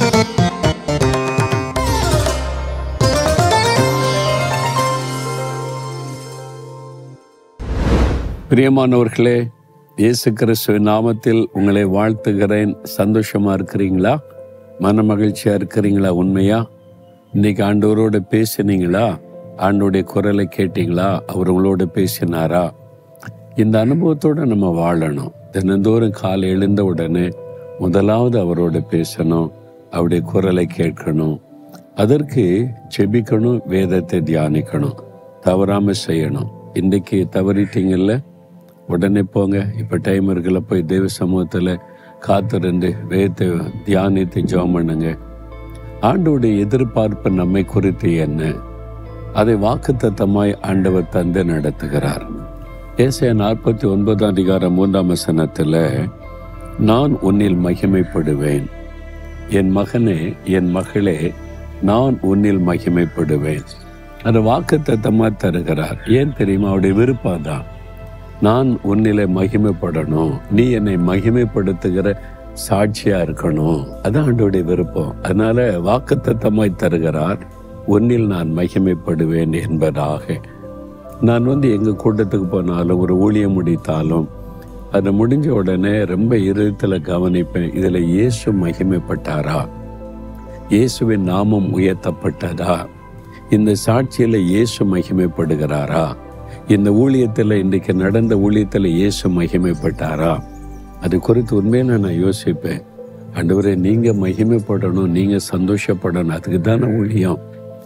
பிரியமானவர்களே இயேசு கிறிஸ்துவின் நாமத்தில் உங்களை வாழ்த்துகிறேன் சந்தோஷமா இருக்கிறீங்களா மன மகிழ்ச்சியா இருக்கிறீங்களா உண்மையா இன்னைக்கு ஆண்டவரோட பேசினீங்களா ஆண்டோடைய குரலை கேட்டீங்களா அவர் உங்களோட பேசினாரா இந்த அனுபவத்தோட நம்ம வாழணும் தினந்தோறும் காலை எழுந்த உடனே முதலாவது அவரோட பேசணும் அவருடைய குரலை கேட்கணும் அதற்கு செபிக்கணும் வேதத்தை தியானிக்கணும் தவறாம செய்யணும் இன்னைக்கு தவறிட்டீங்கல்ல உடனே போங்க இப்போ டைம் இருக்குல்ல போய் தெய்வ சமூகத்தில் காத்திருந்து வேதத்தை தியானித்து ஜெபம் பண்ணுங்க ஆண்டோடைய எதிர்பார்ப்பு நம்மை குறித்து என்ன அதை வாக்குத்தத்தமாய் ஆண்டவர் தந்து நடத்துகிறார் ஏசாய நாற்பத்தி ஒன்பதாம் அதிகாரம் மூன்றாம் வசனத்தில் நான் உன்னில் மகிமைப்படுவேன் என் மகனே என் மகளே நான் உன்னில் மகிமைப்படுவேன் அந்த வாக்கு தத்தமா தருகிறார் ஏன் தெரியுமா அவருடைய விருப்பம் தான் நான் உன்னிலே மகிமைப்படணும் நீ என்னை மகிமைப்படுத்துகிற சாட்சியா இருக்கணும் அதான் ஆண்டோடைய விருப்பம் அதனால வாக்கு தத்தமாய் தருகிறார் உன்னில் நான் மகிமைப்படுவேன் என்பதாக நான் வந்து எங்க கூட்டத்துக்கு போனாலும் ஒரு ஊழியம் முடித்தாலும் அது முடிஞ்ச உடனே ரொம்ப இருதயத்துல கவனிப்பேன் இதுல இயேசு மகிமைப்பட்டாரா இயேசுவின் நாமம் உயர்த்தப்பட்டதா இந்த சாட்சியில இயேசு மகிமைப்படுகிறாரா இந்த ஊழியத்துல இன்றைக்கு நடந்த ஊழியத்துல இயேசு மகிமைப்பட்டாரா அது குறித்து உண்மையில நான் யோசிப்பேன் ஆண்டவரே நீங்க மகிமைப்படணும் நீங்க சந்தோஷப்படணும் அதுக்கு தானே ஊழியம்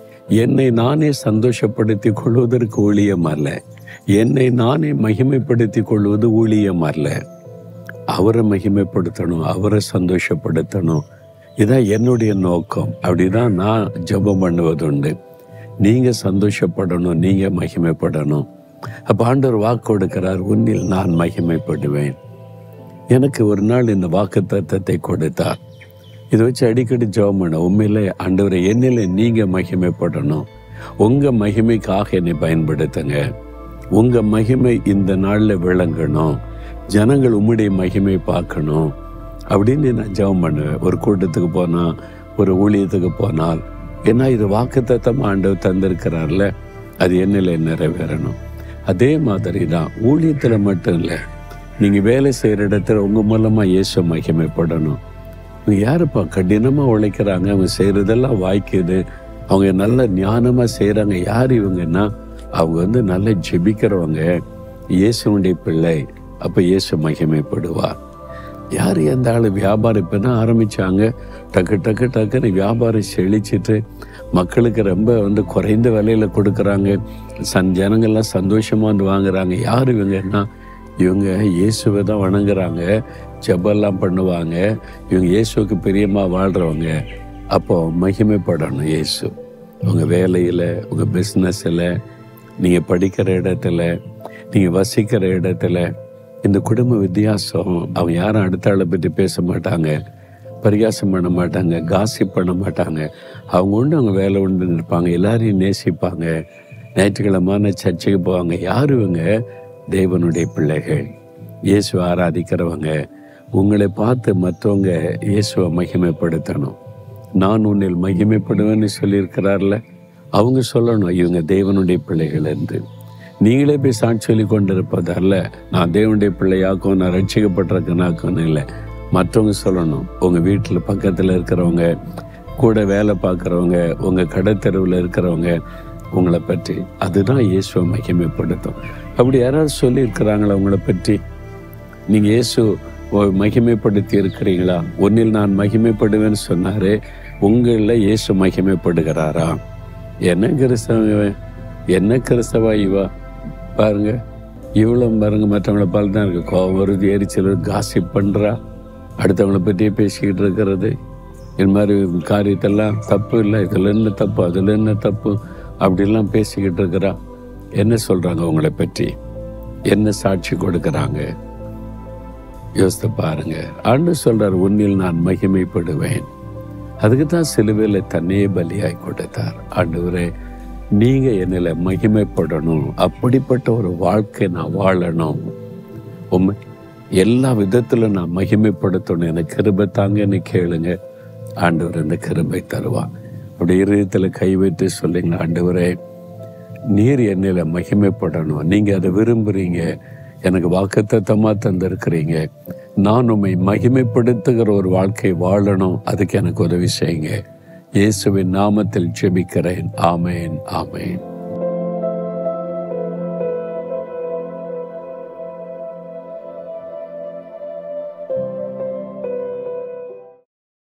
என்னை நானே சந்தோஷப்படுத்திக் கொள்வதற்கு ஊழியம் அல்ல என்னை நானே மகிமைப்படுத்திக் கொள்வது ஊழியம் அல்ல அவரை மகிமைப்படுத்தணும் அவரை சந்தோஷப்படுத்தணும் இதான் என்னுடைய நோக்கம் அப்படிதான் நான் ஜெபம் பண்ணுவதுண்டு நீங்க சந்தோஷப்படணும் நீங்க மகிமைப்படணும் அப்ப ஆண்டவர் வாக்கு கொடுக்கிறார் உன்னில் நான் மகிமைப்படுவேன் எனக்கு ஒரு நாள் இந்த வாக்கு தத்தத்தை கொடுத்தார் இதை வச்சு அடிக்கடி ஜெபம் பண்ண உண்மையிலே ஆண்டவரை என்னில நீங்க மகிமைப்படணும் உங்க மகிமைக்காக என்னை பயன்படுத்துங்க உங்க மகிமை இந்த நாள்ல விளங்கணும் ஜனங்கள் உம்முடைய மகிமை பார்க்கணும் அப்படின்னு நான் ஜெபம் பண்ணுவேன் ஒரு கூட்டத்துக்கு போனா ஒரு ஊழியத்துக்கு போனால் ஏன்னா இது வாக்குத்தத்தம் ஆண்டவர் தந்திருக்கிறார்ல அது என்னில நிறைவேறணும் அதே மாதிரி தான் ஊழியத்துல மட்டும் இல்லை நீங்க வேலை செய்யற இடத்துல உங்க மூலமா இயேசு மகிமைப்படணும் இவங்க யாருப்பா கடினமா உழைக்கிறாங்க அவங்க செய்யறதெல்லாம் வாய்க்குது அவங்க நல்ல ஞானமா செய்யறாங்க யார் இவங்கன்னா அவங்க வந்து நல்லா ஜெபிக்கிறவங்க இயேசுனுடைய பிள்ளை அப்ப இயேசு மகிமைப்படுவார் யார் எந்த ஆள் வியாபாரம் இப்போ தான் ஆரம்பிச்சாங்க டக்கு டக்கு டக்குன்னு வியாபாரம் செழிச்சிட்டு மக்களுக்கு ரொம்ப வந்து குறைந்த விலையில கொடுக்குறாங்க சன் ஜனங்கள்லாம் சந்தோஷமா வந்து வாங்குறாங்க யார் இவங்கன்னா இவங்க இயேசுவை தான் வணங்குறாங்க ஜெபெல்லாம் பண்ணுவாங்க இவங்க இயேசுவுக்கு பிரியமா வாழ்றவங்க அப்போ மகிமைப்படணும் இயேசு உங்க வேலையில உங்க பிஸ்னஸ்ல நீங்க படிக்கிற இடத்துல நீங்க வசிக்கிற இடத்துல இந்த குடும்ப வித்தியாசம் அவங்க யாரும் அடுத்த ஆளை பற்றி பேச மாட்டாங்க பரிகாசம் பண்ண மாட்டாங்க காசிப் பண்ண மாட்டாங்க அவங்க உண்டு அவங்க வேலை உண்டு இருப்பாங்க எல்லாரையும் நேசிப்பாங்க ஞாயிற்றுக்கிழமான சர்ச்சைக்கு போவாங்க யார் இவங்க தேவனுடைய பிள்ளைகள் இயேசுவை ஆராதிக்கிறவங்க உங்களை பார்த்து மற்றவங்க இயேசுவை மகிமைப்படுத்தணும் நான் உன்னில் மகிமைப்படுவேன்னு சொல்லியிருக்கிறார்ல அவங்க சொல்லணும் இவங்க தேவனுடைய பிள்ளைகள் என்று நீங்களே போய் சாட்சி சொல்லி கொண்டிருப்பதல்ல நான் தேவனுடைய பிள்ளையாக்கும் நான் ரட்சிக்கப்பட்டிருக்கனாக்கும் இல்லை மற்றவங்க சொல்லணும் உங்க வீட்டில் பக்கத்தில் இருக்கிறவங்க கூட வேலை பார்க்குறவங்க உங்க கடைத்தெருவில் இருக்கிறவங்க உங்களை பற்றி அதுதான் இயேசுவை மகிமைப்படுத்தும் அப்படி யாராவது சொல்லி இருக்கிறாங்களா உங்களை பற்றி நீங்க இயேசு ஒ- மகிமைப்படுத்தி இருக்கிறீங்களா ஒன்னில் நான் மகிமைப்படுவேன்னு சொன்னாரு உங்களில் இயேசு மகிமைப்படுகிறாரா என்ன கிறிஸ்தவ இவன்? என்ன கிறிஸ்தவா இவா பாருங்க இவ்வளவு பாருங்க மற்றவங்களை பார்த்து தான் இருக்கு கோவம் வருது எரிச்சல் காசிப் பண்றா அடுத்தவங்களை பற்றியே பேசிக்கிட்டு இருக்கிறது இது மாதிரி காரியத்தெல்லாம் தப்பு இல்லை இதுல என்ன தப்பு அதுல என்ன தப்பு அப்படிலாம் பேசிக்கிட்டு இருக்கிறா என்ன சொல்றாங்க உங்களை பற்றி என்ன சாட்சி கொடுக்கறாங்க யோசித்து பாருங்க ஆண்டு சொல்றார் உன்னில் நான் மகிமைப்படுவேன் அதுக்கு தான் சிலுவையில் தன்னையே பலியாய் கொடுத்தார் ஆண்டவரே நீங்க என்னில மகிமைப்படணும் அப்படிப்பட்ட ஒரு வாழ்க்கை நான் வாழணும் உண்மை எல்லா விதத்துல நான் மகிமைப்படுத்தணும் எனக்கு கிருபை தாங்கன்னு கேளுங்க ஆண்டவர் இந்த கிருபை தருவார் அப்படி இருதயத்தில் கை வைத்து சொல்லுங்க ஆண்டவரே நீர் என்னில மகிமைப்படணும் நீங்க அதை விரும்புறீங்க எனக்கு வாக்குத்தத்தமா தந்திருக்கிறீங்க நான் உம்மை மகிமைப்படுத்துகிற ஒரு வாழ்க்கை வாழணும் அதுக்கு எனக்கு உதவி செய்யுங்க இயேசுவின் நாமத்தில் ஜெபிக்கிறேன் ஆமேன் ஆமேன்